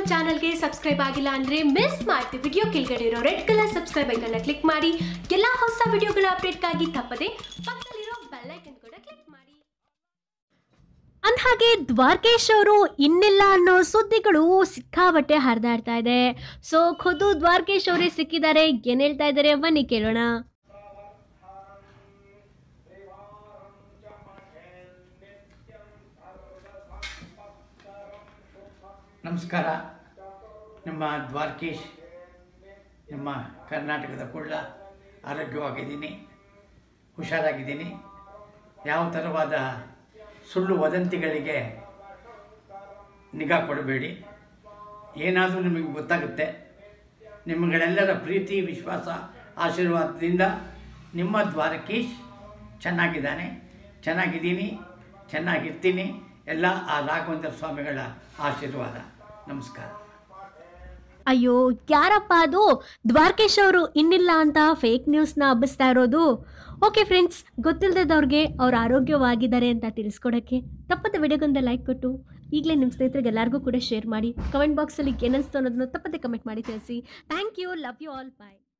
ನಮ್ಮ ಚಾನಲ್ಗೆ ಸಬ್ಸ್ಕ್ರೈಬ್ ಆಗಿಲ್ಲ ಅಂದ್ರೆ ಮಿಸ್ ಮಾಡ್ತೀವಿ ವಿಡಿಯೋ ಕೆಳಗಡೆ ಇರೋ ರೆಡ್ ಕಲರ್ ಸಬ್ಸ್ಕ್ರೈಬ್ ಐಕನ್ನ ಕ್ಲಿಕ್ ಮಾಡಿ ಎಲ್ಲ ಹೊಸ ವಿಡಿಯೋಗಳ ಅಪ್ಡೇಟ್ಗಾಗಿ ತಪ್ಪದೆ ಪಕ್ಕದಲ್ಲಿರೋ ಬೆಲ್ ಐಕನ್ ಕೂಡ ಕ್ಲಿಕ್ ಮಾಡಿ ಅಂದ್ಹಾಗೆ ದ್ವಾರಕೇಶ್ ಅವರು ಇನ್ನಿಲ್ಲ ಅನ್ನೋ ಸುದ್ದಿಗಳು ಸಿಕ್ಕಾಬಟ್ಟೆ ಹರಿದಾಡ್ತಾ ಇದೆ ಸೊ ಖುದ್ದು ದ್ವಾರಕೇಶ್ ಅವರೇ ಸಿಕ್ಕಿದ್ದಾರೆ ಏನ್ ಹೇಳ್ತಾ ಇದ್ದಾರೆ ಬನ್ನಿ ಕೇಳೋಣ ನಮಸ್ಕಾರ ನಮ್ಮ ದ್ವಾರಕೀಶ್ ನಮ್ಮ ಕರ್ನಾಟಕದ ಕುಳ್ಳ ಆರೋಗ್ಯವಾಗಿದ್ದೀನಿ ಹುಷಾರಾಗಿದ್ದೀನಿ ಯಾವ ಥರವಾದ ಸುಳ್ಳು ವದಂತಿಗಳಿಗೆ ನಿಗಾ ಕೊಡಬೇಡಿ ಏನಾದರೂ ನಿಮಗೆ ಗೊತ್ತಾಗುತ್ತೆ ನಿಮ್ಮಗಳೆಲ್ಲರ ಪ್ರೀತಿ ವಿಶ್ವಾಸ ಆಶೀರ್ವಾದದಿಂದ ನಿಮ್ಮ ದ್ವಾರಕೀಶ್ ಚೆನ್ನಾಗಿದ್ದಾನೆ ಚೆನ್ನಾಗಿದ್ದೀನಿ ಚೆನ್ನಾಗಿರ್ತೀನಿ ಎಲ್ಲ ಆ ರಾಘವೇಂದ್ರ ಸ್ವಾಮಿಗಳ ಆಶೀರ್ವಾದ ನಮಸ್ಕಾರ ಅಯ್ಯೋ ಯಾರಪ್ಪ ಅದು ದ್ವಾರಕೇಶ್ ಅವರು ಇನ್ನಿಲ್ಲ ಅಂತ ಫೇಕ್ ನ್ಯೂಸ್ನ ಹಬ್ಬಿಸ್ತಾ ಇರೋದು ಓಕೆ ಫ್ರೆಂಡ್ಸ್ ಗೊತ್ತಿಲ್ಲದವ್ರಿಗೆ ಅವ್ರು ಆರೋಗ್ಯವಾಗಿದ್ದಾರೆ ಅಂತ ತಿಳಿಸ್ಕೊಡೋಕ್ಕೆ ತಪ್ಪದ ವಿಡಿಯೋಗೊಂದು ಲೈಕ್ ಕೊಟ್ಟು ಈಗಲೇ ನಿಮ್ಮ ಸ್ನೇಹಿತರಿಗೆ ಎಲ್ಲರಿಗೂ ಕೂಡ ಶೇರ್ ಮಾಡಿ ಕಮೆಂಟ್ ಬಾಕ್ಸಲ್ಲಿ ಏನನ್ಸ್ತು ಅನ್ನೋದನ್ನು ತಪ್ಪದೆ ಕಮೆಂಟ್ ಮಾಡಿ ತಿಳಿಸಿ thank you love you all bye